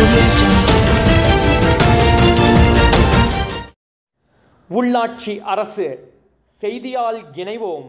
Audio Jungle. உள்ளாட்சி அரசு செய்தியால் இணைவோம்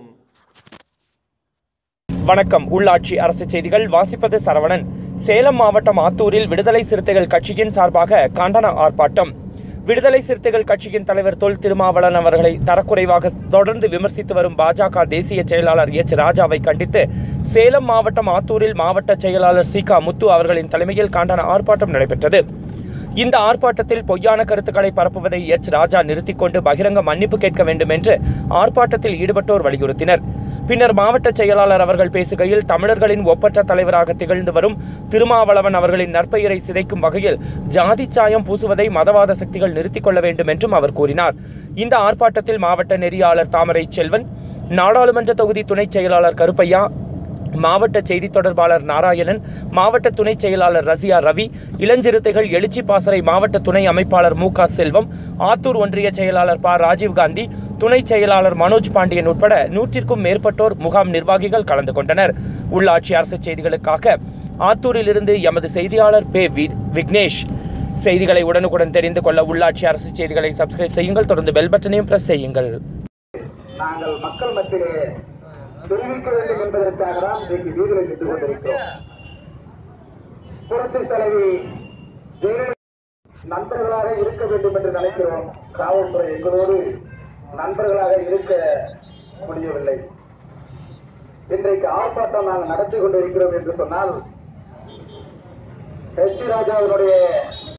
வணக்கம் உள்ளாட்சி அரசு செய்திகள் வாசிப்பது சரவணன் சேலம் மாவட்டம் ஆத்தூரில் விடுதலை சிறுத்தைகள் கட்சியின் சார்பாக கண்டன ஆர்ப்பாட்டம் விடுதலை சிறுத்தைகள் கட்சியின் தலைவர் தொல் திருமாவளவன் அவர்களை தரக்குறைவாக தொடர்ந்து விமர்சித்து வரும் பாஜக தேசிய செயலாளர் எச் ராஜாவை கண்டித்து சேலம் மாவட்டம் ஆத்தூரில் மாவட்ட செயலாளர் சீகா முத்து அவர்களின் தலைமையில் கண்டன ஆர்ப்பாட்டம் நடைபெற்றது இந்த ஆர்ப்பாட்டத்தில் பொய்யான கருத்துக்களை பரப்புவதை எச் ராஜா நிறுத்திக் கொண்டு பகிரங்க மன்னிப்பு கேட்க வேண்டும் என்று ஆர்ப்பாட்டத்தில் ஈடுபட்டோர் வலியுறுத்தினர் பின்னர் மாவட்ட செயலாளர் அவர்கள் பேசுகையில் தமிழர்களின் ஒப்பற்ற தலைவராக திகழ்ந்து வரும் திருமாவளவன் அவர்களின் நற்பெயரை சிதைக்கும் வகையில் ஜாதி சாயம் பூசுவதை மதவாத சக்திகள் நிறுத்திக் கொள்ள வேண்டும் என்றும் அவர் கூறினார் இந்த ஆர்ப்பாட்டத்தில் மாவட்ட நெறியாளர் தாமரை செல்வன் நாடாளுமன்ற தொகுதி துணைச் செயலாளர் கருப்பையா மாவட்ட செய்தி தொடர்பாளர் நாராயணன் மாவட்ட துணை செயலாளர் ரசியா ரவி இளஞ்சிறுத்தைகள் எழுச்சி பாசறை மாவட்ட துணை அமைப்பாளர் மு க செல்வம் ஆத்தூர் ஒன்றிய செயலாளர் ப ராஜீவ்காந்தி துணை செயலாளர் மனோஜ் பாண்டியன் உட்பட நூற்றிற்கும் மேற்பட்டோர் முகாம் நிர்வாகிகள் கலந்து கொண்டனர் உள்ளாட்சி அரசு செய்திகளுக்காக ஆத்தூரிலிருந்து எமது செய்தியாளர் பே வி விக்னேஷ் செய்திகளை உடனுக்குடன் தெரிந்து கொள்ள உள்ளாட்சி அரசு செய்திகளை சப்ஸ்கிரைப் செய்யுங்கள் தொடர்ந்து பெல் பட்டனையும் பிரஸ் செய்யுங்கள் நாங்கள் மக்கள் மத்தியிலே தெரிவிக்க வேண்டும் என்பதற்காக தான் இன்றைக்கு வீதியில் நின்று கொண்டிருக்கிறோம் புரட்சி தலைவி ஜெயலலிதா நண்பர்களாக இருக்க வேண்டும் என்று நினைக்கிறோம் காவல்துறை எங்களோடு நண்பர்களாக இருக்க முடியவில்லை இன்றைக்கு ஆர்ப்பாட்டம் நாங்கள் நடத்தி கொண்டிருக்கிறோம் என்று சொன்னால் எச் ராஜாவினுடைய